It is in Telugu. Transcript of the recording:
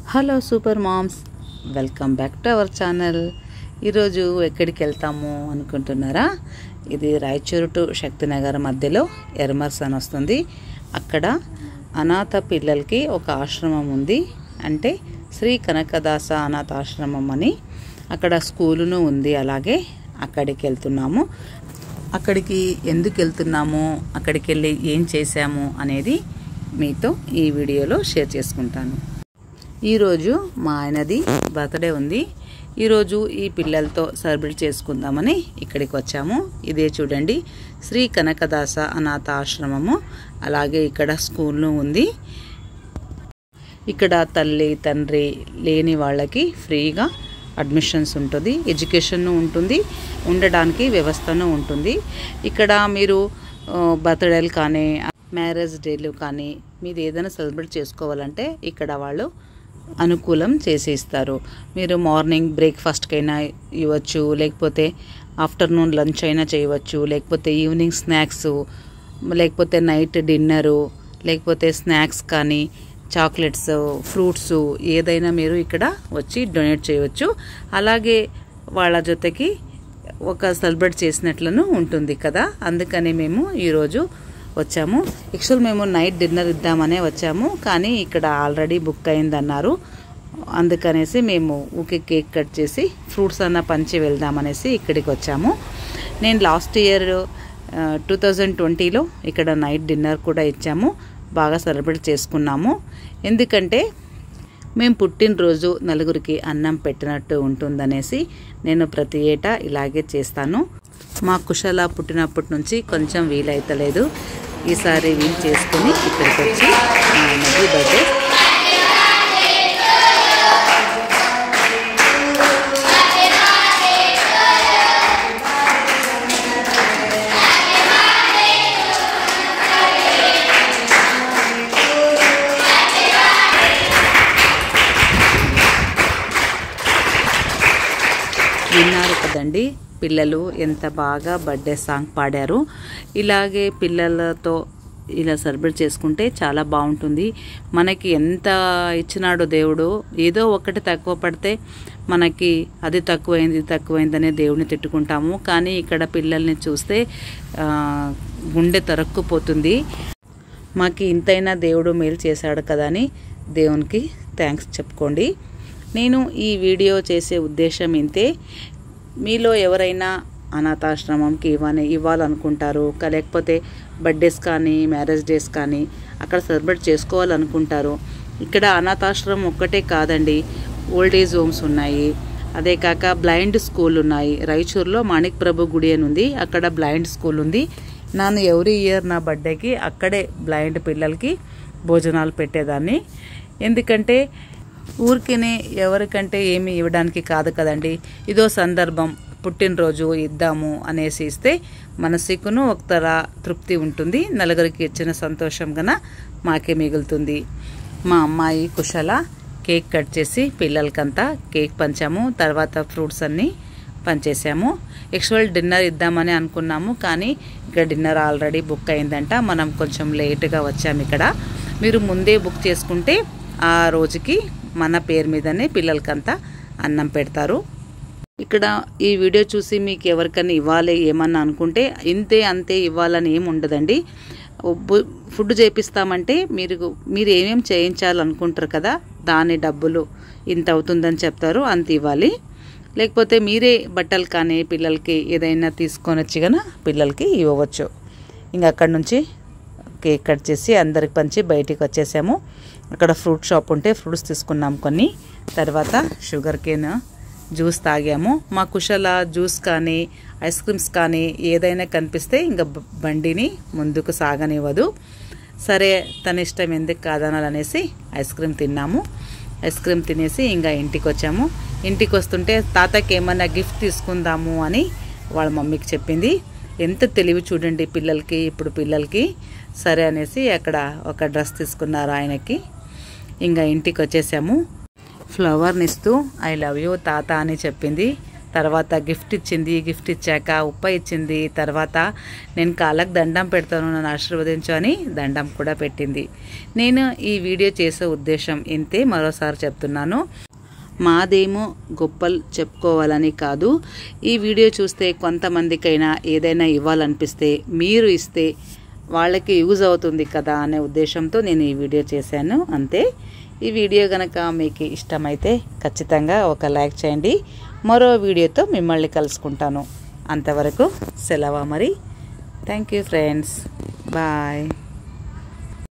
hello super moms welcome back to our channel ఈరోజు ఎక్కడికి వెళ్తాము అనుకుంటున్నారా ఇది రాయచూరు టు శక్తినగర్ మధ్యలో ఎర్మర్స్ అని వస్తుంది అక్కడ అనాథ పిల్లలకి ఒక ఆశ్రమం ఉంది అంటే శ్రీ కనకదాస అనాథ ఆశ్రమం అని అక్కడ స్కూలును ఉంది అలాగే అక్కడికి వెళ్తున్నాము అక్కడికి ఎందుకు వెళ్తున్నాము అక్కడికి వెళ్ళి ఏం చేశాము అనేది మీతో ఈ వీడియోలో షేర్ చేసుకుంటాను ఈరోజు మా ఆయనది బర్త్డే ఉంది ఈరోజు ఈ పిల్లలతో సెలబ్రేట్ చేసుకుందామని ఇక్కడికి వచ్చాము ఇదే చూడండి శ్రీ కనకదాస అనాథ ఆశ్రమము అలాగే ఇక్కడ స్కూల్ ఉంది ఇక్కడ తల్లి తండ్రి లేని వాళ్ళకి ఫ్రీగా అడ్మిషన్స్ ఉంటుంది ఎడ్యుకేషన్ ఉంటుంది ఉండడానికి వ్యవస్థను ఉంటుంది ఇక్కడ మీరు బర్త్డేలు కానీ మ్యారేజ్ డేలు కానీ మీరు ఏదైనా సెలబ్రేట్ చేసుకోవాలంటే ఇక్కడ వాళ్ళు అనుకూలం చేసి ఇస్తారు మీరు మార్నింగ్ బ్రేక్ఫాస్ట్కైనా ఇవ్వచ్చు లేకపోతే ఆఫ్టర్నూన్ లంచ్ అయినా చేయవచ్చు లేకపోతే ఈవినింగ్ స్నాక్స్ లేకపోతే నైట్ డిన్నరు లేకపోతే స్నాక్స్ కానీ చాక్లెట్స్ ఫ్రూట్స్ ఏదైనా మీరు ఇక్కడ వచ్చి డొనేట్ చేయవచ్చు అలాగే వాళ్ళ జೊತೆకి ఒక సెలబ్రేట్ చేసినట్లను ఉంటుంది కదా అందుకని మేము ఈరోజు వచ్చాము యాక్చువల్ మేము నైట్ డిన్నర్ ఇద్దామనే వచ్చాము కానీ ఇక్కడ ఆల్రెడీ బుక్ అయిందన్నారు అందుకనేసి మేము ఊకే కేక్ కట్ చేసి ఫ్రూట్స్ అన్న పంచి వెళ్దామనేసి ఇక్కడికి వచ్చాము నేను లాస్ట్ ఇయర్ టూ థౌజండ్ ట్వంటీలో ఇక్కడ నైట్ డిన్నర్ కూడా ఇచ్చాము బాగా సెలబ్రేట్ చేసుకున్నాము ఎందుకంటే మేము పుట్టినరోజు నలుగురికి అన్నం పెట్టినట్టు ఉంటుందనేసి నేను ప్రతి ఏటా ఇలాగే చేస్తాను మా కుశల పుట్టినప్పటి నుంచి కొంచెం వీలైతలేదు ఈసారి వీలు చేసుకుని ఇక్కడికి వచ్చి మా ఆయనది బర్త్డే విన్నారు కదండి పిల్లలు ఎంత బాగా బర్త్డే సాంగ్ పాడారు ఇలాగే పిల్లలతో ఇలా సెలబ్రేట్ చేసుకుంటే చాలా బాగుంటుంది మనకి ఎంత ఇచ్చినాడో దేవుడు ఏదో ఒకటి తక్కువ పడితే మనకి అది తక్కువైంది ఇది తక్కువైందనే దేవుడిని తిట్టుకుంటాము కానీ ఇక్కడ పిల్లల్ని చూస్తే గుండె తరక్కుపోతుంది మాకు ఇంతైనా దేవుడు మేలు చేశాడు కదా అని దేవునికి థ్యాంక్స్ చెప్పుకోండి నేను ఈ వీడియో చేసే ఉద్దేశం ఇంతే మీలో ఎవరైనా అనాథాశ్రమంకి ఇవ్వని ఇవ్వాలనుకుంటారు లేకపోతే బర్త్డేస్ కానీ మ్యారేజ్ డేస్ కానీ అక్కడ సెలబ్రేట్ చేసుకోవాలనుకుంటారు ఇక్కడ అనాథాశ్రమం ఒక్కటే కాదండి ఓల్డ్ ఏజ్ హోమ్స్ ఉన్నాయి అదే కాక బ్లైండ్ స్కూల్ ఉన్నాయి రాయచూరులో మాణిక్ ప్రభు గుడి అని ఉంది అక్కడ బ్లైండ్ స్కూల్ ఉంది ನಾನು ఎవ్రీ ఇయర్ నా బర్త్డేకి అక్కడే బ్లైండ్ పిల్లలకి భోజనాలు పెట్టేదాన్ని ఎందుకంటే ఊరికినే ఎవరికంటే ఏమి ఇవ్వడానికి కాదు కదండి ఇదో సందర్భం పుట్టినరోజు ఇద్దాము అనేసి ఇస్తే మనసుకును ఒకతర తృప్తి ఉంటుంది నలుగురికి ఇచ్చిన సంతోషం గన మాకే మిగులుతుంది మా అమ్మాయి కుశల కేక్ కట్ చేసి పిల్లలకంతా కేక్ పంచాము తర్వాత ఫ్రూట్స్ అన్నీ పంచేసాము యాక్చువల్ డిన్నర్ ఇద్దామని అనుకున్నాము కానీ ఇక్కడ డిన్నర్ ఆల్రెడీ బుక్ అయిందంట మనం కొంచెం లేట్గా వచ్చాము ఇక్కడ మీరు ముందే బుక్ చేసుకుంటే ఆ రోజుకి మన పేరు మీదనే పిల్లలకంతా అన్నం పెడతారు ఇక్కడ ఈ వీడియో చూసి మీకు ఎవరికైనా ఇవ్వాలి ఏమన్నా అనుకుంటే ఇంతే అంతే ఇవ్వాలని ఏమి ఉండదండి ఫుడ్ చేపిస్తామంటే మీరు మీరు ఏమేమి చేయించాలనుకుంటారు కదా దాని డబ్బులు ఇంత అవుతుందని చెప్తారు అంత ఇవ్వాలి లేకపోతే మీరే బట్టలు కానీ పిల్లలకి ఏదైనా తీసుకొని వచ్చి కన పిల్లలకి ఇవ్వవచ్చు ఇంకా అక్కడ నుంచి కేక్ కట్ చేసి అందరికి పంచి బయటికి వచ్చేసాము అక్కడ ఫ్రూట్ షాప్ ఉంటే ఫ్రూట్స్ తీసుకున్నాం కొన్ని తర్వాత షుగర్ కేన్ జ్యూస్ తాగాము మా కుశల జ్యూస్ కానీ ఐస్ క్రీమ్స్ కానీ ఏదైనా కనిపిస్తే ఇంకా బండిని ముందుకు సాగనివ్వదు సరే తన ఇష్టం ఎందుకు కాదనాలనేసి ఐస్ క్రీమ్ తిన్నాము ఐస్ క్రీమ్ తినేసి ఇంకా ఇంటికి వచ్చాము ఇంటికి వస్తుంటే తాతకి ఏమన్నా గిఫ్ట్ తీసుకుందాము అని వాళ్ళ మమ్మీకి చెప్పింది ఎంత తెలివి చూడండి పిల్లలకి ఇప్పుడు పిల్లలకి సరే అనేసి అక్కడ ఒక డ్రెస్ తీసుకున్నారు ఆయనకి ఇంకా ఇంటికి వచ్చేసాము ఫ్లవర్ని ఇస్తూ ఐ లవ్ యూ తాత అని చెప్పింది తర్వాత గిఫ్ట్ ఇచ్చింది గిఫ్ట్ ఇచ్చాక ఉప్ప ఇచ్చింది తర్వాత నేను కాళ్ళకు దండం పెడతాను నన్ను ఆశీర్వదించు అని దండం కూడా పెట్టింది నేను ఈ వీడియో చేసే ఉద్దేశం ఇంతే మరోసారి చెప్తున్నాను మాదేమో గొప్పలు చెప్పుకోవాలని కాదు ఈ వీడియో చూస్తే కొంతమందికైనా ఏదైనా ఇవ్వాలనిపిస్తే మీరు ఇస్తే వాళ్ళకి యూజ్ అవుతుంది కదా అనే ఉద్దేశంతో నేను ఈ వీడియో చేశాను అంతే ఈ వీడియో కనుక మీకు ఇష్టమైతే ఖచ్చితంగా ఒక లైక్ చేయండి మరో వీడియోతో మిమ్మల్ని కలుసుకుంటాను అంతవరకు సెలవా మరి థ్యాంక్ యూ ఫ్రెండ్స్ బాయ్